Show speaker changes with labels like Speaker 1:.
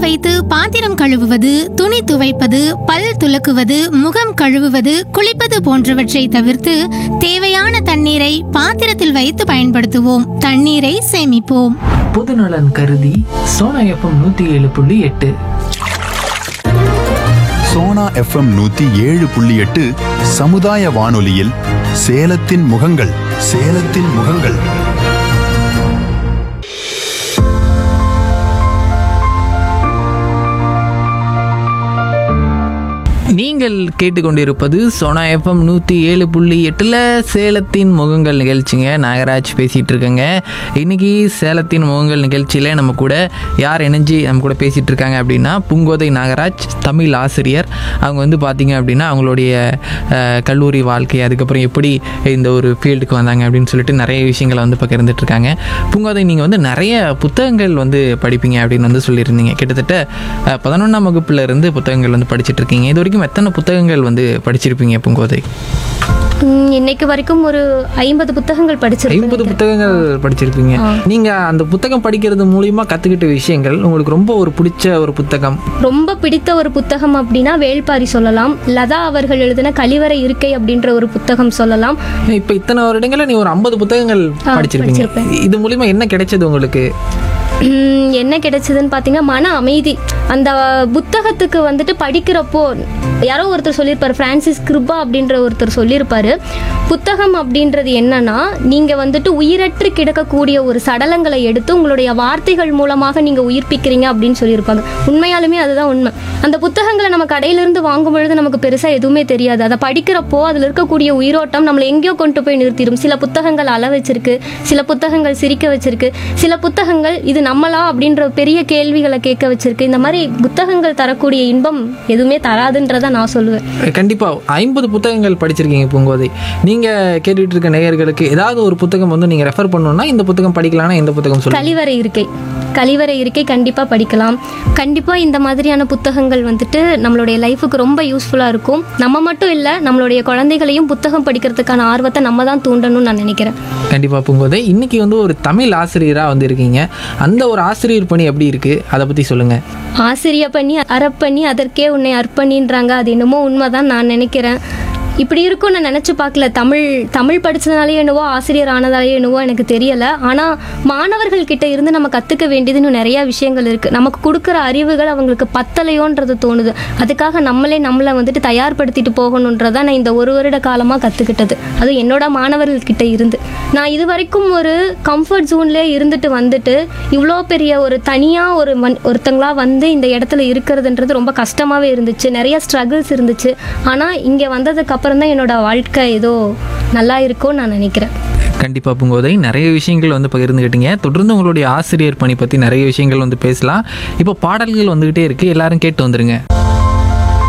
Speaker 1: வைத்து பாத்திரம் கழுவுவது துணி துவைப்பது பல் துலக்குவது முகம் கழுவுவது குளிப்பது போன்றவற்றை தவிர்த்து தேவையான தண்ணீரை பாத்திரத்தில் வைத்து பயன்படுத்துவோம் தண்ணீரை சேமிப்போம்
Speaker 2: பொதுநலன் கருதி சோனா எஃப்எம் நூற்றி ஏழு புள்ளி எட்டு
Speaker 3: சோனா எஃப்எம் நூத்தி ஏழு புள்ளி எட்டு சமுதாய வானொலியில் சேலத்தின் முகங்கள் சேலத்தின் முகங்கள்
Speaker 2: நீங்கள் கேட்டுக்கொண்டிருப்பது சோனா எஃப்எம் நூற்றி ஏழு புள்ளி எட்டில் சேலத்தின் முகங்கள் நிகழ்ச்சிங்க நாகராஜ் பேசிகிட்டு இருக்கேங்க இன்னைக்கு சேலத்தின் முகங்கள் நிகழ்ச்சியில் நம்ம கூட யார் இணைஞ்சு நம்ம கூட பேசிகிட்டு இருக்காங்க அப்படின்னா பூங்கோதை நாகராஜ் தமிழ் ஆசிரியர் அவங்க வந்து பார்த்தீங்க அப்படின்னா அவங்களுடைய அஹ், கல்லூரி வாழ்க்கை அதுக்கப்புறம் எப்படி இந்த ஒரு ஃபீல்டுக்கு வந்தாங்க அப்படின்னு சொல்லிட்டு நிறைய விஷயங்களை வந்து பகிர்ந்துட்டு இருக்காங்க பூங்கோதை நீங்கள் வந்து நிறைய புத்தகங்கள் வந்து படிப்பீங்க அப்படின்னு வந்து சொல்லியிருந்தீங்க கிட்டத்தட்ட அஹ், பதினொன்றாம் வகுப்புல இருந்து புத்தகங்கள் வந்து படிச்சிட்டு இருக்கீங்க இது வரைக்கும் எத்தனை புத்தகங்கள் வந்து படிச்சிருப்பீங்க பூங்கோதை
Speaker 4: ம், இன்னைக்கு வரைக்கும் ஒரு ஐம்பது புத்தகங்கள் படிச்சிருக்கேன்
Speaker 2: ஐம்பது புத்தகங்கள் படிச்சிருப்பீங்க நீங்க அந்த புத்தகம் படிக்கிறது மூலியமா கத்துக்கிட்ட விஷயங்கள் உங்களுக்கு ரொம்ப ஒரு பிடிச்ச ஒரு புத்தகம்
Speaker 4: ரொம்ப பிடித்த ஒரு புத்தகம் அப்படின்னா வேள்பாரி சொல்லலாம் லதா அவர்கள் எழுதின கழிவறை இருக்கை அப்படின்ற ஒரு புத்தகம் சொல்லலாம்
Speaker 2: இப்ப இத்தனை வருடங்கள நீ ஒரு ஐம்பது புத்தகங்கள்
Speaker 4: ஆ,
Speaker 2: படிச்சிருப்பீங்க
Speaker 4: படிச்சிருப்பேன்.
Speaker 2: இது மூலியமா என்ன கிடைச்சது உங்களுக்கு
Speaker 4: ம், என்ன கிடைச்சதுன்னு பார்த்தீங்கன்னா மன அமைதி அந்த புத்தகத்துக்கு வந்துட்டு படிக்கிறப்போ யாரோ ஒருத்தர் சொல்லியிருப்பாரு பிரான்சிஸ் கிருபா அப்படின்ற ஒருத்தர் சொல்லியிருப்பாரு புத்தகம் அப்படின்றது என்னன்னா நீங்க வந்துட்டு உயிரற்று கிடக்கக்கூடிய ஒரு சடலங்களை எடுத்து உங்களுடைய வார்த்தைகள் மூலமாக நீங்க உயிர்ப்பிக்கிறீங்க அப்படின்னு சொல்லியிருப்பாங்க உண்மையாலுமே அதுதான் உண்மை அந்த புத்தகங்களை நம்ம கடையிலிருந்து வாங்கும் பொழுது நமக்கு பெருசா எதுவுமே தெரியாது அதை படிக்கிறப்போ அதுல இருக்கக்கூடிய உயிரோட்டம் நம்மளை எங்கேயோ கொண்டு போய் நிறுத்திடும் சில புத்தகங்கள் அள வச்சிருக்கு சில புத்தகங்கள் சிரிக்க வச்சிருக்கு சில புத்தகங்கள் இது நம்மளா அப்படின்ற பெரிய கேள்விகளை கேட்க வச்சிருக்கு இந்த மாதிரி புத்தகங்கள் தரக்கூடிய இன்பம் எதுவுமே தராதுன்றதை நான் சொல்லுவேன்
Speaker 2: கண்டிப்பா ஐம்பது புத்தகங்கள் படிச்சிருக்கீங்க பூங்கோதை நீங்க கேட்டுட்டு இருக்க நேயர்களுக்கு ஏதாவது ஒரு புத்தகம் வந்து நீங்க ரெஃபர் பண்ணணும்னா இந்த புத்தகம் படிக்கலாம்னா இந்த புத்தகம் சொல்லுங்க
Speaker 4: கழிவறை இருக்கை கழிவறை இருக்கை கண்டிப்பா படிக்கலாம் கண்டிப்பா இந்த மாதிரியான புத்தகங்கள் வந்துட்டு நம்மளுடைய லைஃபுக்கு ரொம்ப யூஸ்ஃபுல்லா இருக்கும் நம்ம மட்டும் இல்ல நம்மளுடைய குழந்தைகளையும் புத்தகம் படிக்கிறதுக்கான ஆர்வத்தை நம்ம தான் தூண்டணும்னு நான் நினைக்கிறேன்
Speaker 2: கண்டிப்பா பூங்கோதை இன்னைக்கு வந்து ஒரு தமிழ் ஆசிரியரா வந்து இருக்கீங்க அந்த ஒரு ஆசிரியர் பணி எப்படி இருக்கு அதை பத்தி சொல்லுங்க
Speaker 4: ஆசிரிய பண்ணி அறப்பண்ணி அதற்கே உன்னை அர்ப்பணின்றாங்க அது என்னமோ உண்மைதான் நான் நினைக்கிறேன் இப்படி இருக்கும் நான் நினச்சி பார்க்கல தமிழ் தமிழ் படித்ததுனாலே என்னவோ ஆசிரியர் ஆனதாலே என்னவோ எனக்கு தெரியலை ஆனால் மாணவர்கள் கிட்ட இருந்து நம்ம கற்றுக்க வேண்டியது இன்னும் நிறையா விஷயங்கள் இருக்குது நமக்கு கொடுக்குற அறிவுகள் அவங்களுக்கு பத்தலையோன்றது தோணுது அதுக்காக நம்மளே நம்மளை வந்துட்டு தயார்படுத்திட்டு போகணுன்றதை நான் இந்த ஒரு வருட காலமாக கற்றுக்கிட்டது அது என்னோட மாணவர்கள் கிட்ட இருந்து நான் இது வரைக்கும் ஒரு கம்ஃபர்ட் ஜோன்லேயே இருந்துட்டு வந்துட்டு இவ்வளோ பெரிய ஒரு தனியாக ஒரு மன் ஒருத்தங்களா வந்து இந்த இடத்துல இருக்கிறதுன்றது ரொம்ப கஷ்டமாகவே இருந்துச்சு நிறைய ஸ்ட்ரகிள்ஸ் இருந்துச்சு ஆனால் இங்கே வந்ததுக்கு அப்புறம் தான் என்னோட வாழ்க்கை ஏதோ நல்லா இருக்கும்னு நான் நினைக்கிறேன்
Speaker 2: கண்டிப்பா பூங்கோதை நிறைய விஷயங்கள் வந்து பகிர்ந்துக்கிட்டீங்க தொடர்ந்து உங்களுடைய ஆசிரியர் பணி பத்தி நிறைய விஷயங்கள் வந்து பேசலாம் இப்போ பாடல்கள் வந்துகிட்டே இருக்கு எல்லாரும் கேட்டு வந்துருங்க